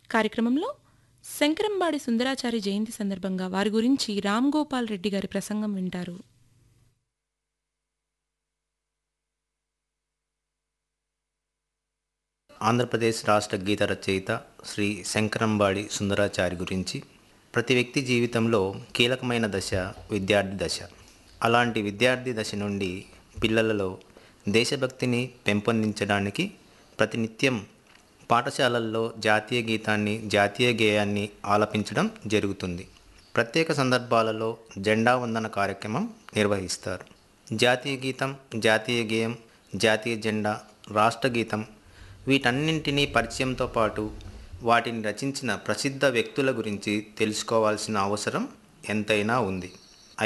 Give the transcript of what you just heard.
కార్యక్రమంలో శంకరంబాడి సుందరాచారి జయంతి సందర్భంగా వారి గురించి రామ్ గోపాల్ రెడ్డి గారి ప్రసంగం వింటారు ఆంధ్రప్రదేశ్ రాష్ట్ర గీత రచయిత శ్రీ శంకరంబాడి సుందరాచారి గురించి ప్రతి వ్యక్తి జీవితంలో కీలకమైన దశ విద్యార్థి దశ అలాంటి విద్యార్థి దశ నుండి పిల్లలలో దేశభక్తిని పెంపొందించడానికి ప్రతినిత్యం పాఠశాలల్లో జాతీయ గీతాన్ని జాతీయ గేయాన్ని ఆలపించడం జరుగుతుంది ప్రత్యేక సందర్భాలలో జెండా వందన కార్యక్రమం నిర్వహిస్తారు జాతీయ గీతం జాతీయ గేయం జాతీయ జెండా రాష్ట్ర గీతం వీటన్నింటినీ పరిచయంతో పాటు వాటిని రచించిన ప్రసిద్ధ వ్యక్తుల గురించి తెలుసుకోవాల్సిన అవసరం ఎంతైనా ఉంది